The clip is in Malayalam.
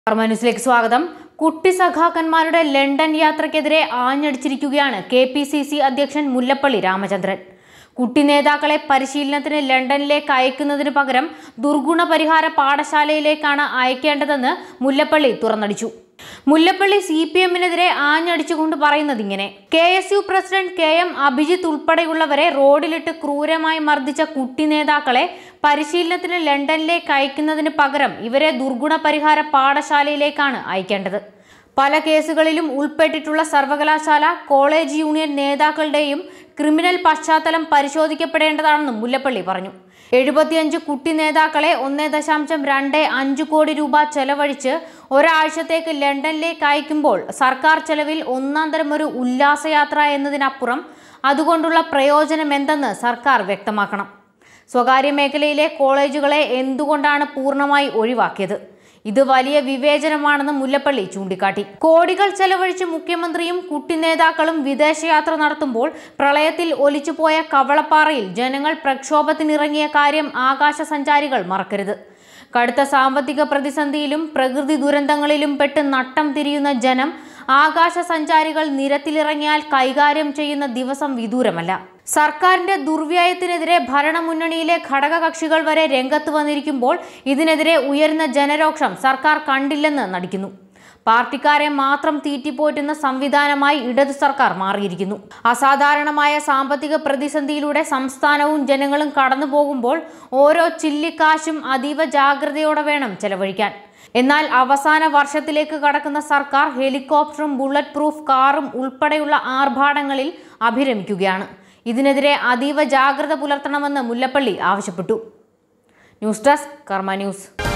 കർമ്മ ന്യൂസിലേക്ക് സ്വാഗതം കുട്ടി സഖാക്കന്മാരുടെ ലണ്ടൻ യാത്രയ്ക്കെതിരെ ആഞ്ഞടിച്ചിരിക്കുകയാണ് കെ പി സി സി അധ്യക്ഷൻ മുല്ലപ്പള്ളി രാമചന്ദ്രൻ കുട്ടി നേതാക്കളെ പരിശീലനത്തിന് ലണ്ടനിലേക്ക് അയക്കുന്നതിന് പകരം ദുർഗുണ പരിഹാര പാഠശാലയിലേക്കാണ് അയക്കേണ്ടതെന്ന് മുല്ലപ്പള്ളി തുറന്നടിച്ചു മുല്ലപ്പള്ളി സി പി എമ്മിനെതിരെ ആഞ്ഞടിച്ചുകൊണ്ട് പറയുന്നത് ഇങ്ങനെ K S U president K M Abhijith ഉൾപ്പെടെയുള്ളവരെ റോഡിലിട്ട് ക്രൂരമായി മർദ്ദിച്ച കുട്ടി നേതാക്കളെ പരിശീലനത്തിന് ലണ്ടനിലേക്ക് അയക്കുന്നതിന് പകരം ഇവരെ ദുർഗുണ പരിഹാര പാഠശാലയിലേക്കാണ് അയക്കേണ്ടത് പല കേസുകളിലും ഉൾപ്പെട്ടിട്ടുള്ള സർവകലാശാല കോളേജ് യൂണിയൻ നേതാക്കളുടെയും ക്രിമിനൽ പശ്ചാത്തലം പരിശോധിക്കപ്പെടേണ്ടതാണെന്നും മുല്ലപ്പള്ളി പറഞ്ഞു എഴുപത്തിയഞ്ച് കുട്ടി നേതാക്കളെ ഒന്നേ ദശാംശം രണ്ട് അഞ്ച് കോടി രൂപ ചെലവഴിച്ച് ഒരാഴ്ചത്തേക്ക് ലണ്ടനിലേക്ക് അയക്കുമ്പോൾ സർക്കാർ ചെലവിൽ ഒന്നാം തരം ഒരു ഉല്ലാസയാത്ര എന്നതിനപ്പുറം അതുകൊണ്ടുള്ള പ്രയോജനം എന്തെന്ന് സർക്കാർ വ്യക്തമാക്കണം സ്വകാര്യ മേഖലയിലെ കോളേജുകളെ എന്തുകൊണ്ടാണ് പൂർണ്ണമായി ഒഴിവാക്കിയത് ഇത് വലിയ വിവേചനമാണെന്ന് മുല്ലപ്പള്ളി ചൂണ്ടിക്കാട്ടി കോടികൾ ചെലവഴിച്ച് മുഖ്യമന്ത്രിയും കുട്ടി നേതാക്കളും വിദേശയാത്ര നടത്തുമ്പോൾ പ്രളയത്തിൽ ഒലിച്ചുപോയ കവളപ്പാറയിൽ ജനങ്ങൾ പ്രക്ഷോഭത്തിനിറങ്ങിയ കാര്യം ആകാശ സഞ്ചാരികൾ മറക്കരുത് കടുത്ത സാമ്പത്തിക പ്രതിസന്ധിയിലും പ്രകൃതി ദുരന്തങ്ങളിലും പെട്ട് നട്ടം തിരിയുന്ന ജനം ആകാശ സഞ്ചാരികൾ നിരത്തിലിറങ്ങിയാൽ കൈകാര്യം ചെയ്യുന്ന ദിവസം വിദൂരമല്ല സർക്കാരിന്റെ ദുർവ്യയത്തിനെതിരെ ഭരണമുന്നണിയിലെ ഘടകകക്ഷികൾ വരെ രംഗത്ത് വന്നിരിക്കുമ്പോൾ ഇതിനെതിരെ ഉയരുന്ന ജനരോക്ഷം സർക്കാർ കണ്ടില്ലെന്ന് നടിക്കുന്നു പാർട്ടിക്കാരെ മാത്രം തീറ്റിപ്പോറ്റുന്ന സംവിധാനമായി ഇടതു സർക്കാർ മാറിയിരിക്കുന്നു അസാധാരണമായ സാമ്പത്തിക പ്രതിസന്ധിയിലൂടെ സംസ്ഥാനവും ജനങ്ങളും കടന്നു പോകുമ്പോൾ ഓരോ ചില്ലിക്കാശും അതീവ ജാഗ്രതയോടെ വേണം ചെലവഴിക്കാൻ എന്നാൽ അവസാന വർഷത്തിലേക്ക് കടക്കുന്ന സർക്കാർ ഹെലികോപ്റ്ററും ബുള്ളറ്റ് പ്രൂഫ് കാറും ഉൾപ്പെടെയുള്ള ആർഭാടങ്ങളിൽ അഭിരമിക്കുകയാണ് ഇതിനെതിരെ അതീവ ജാഗ്രത പുലർത്തണമെന്ന് മുല്ലപ്പള്ളി ആവശ്യപ്പെട്ടു ന്യൂസ് ഡെസ്ക് കർമ്മ ന്യൂസ്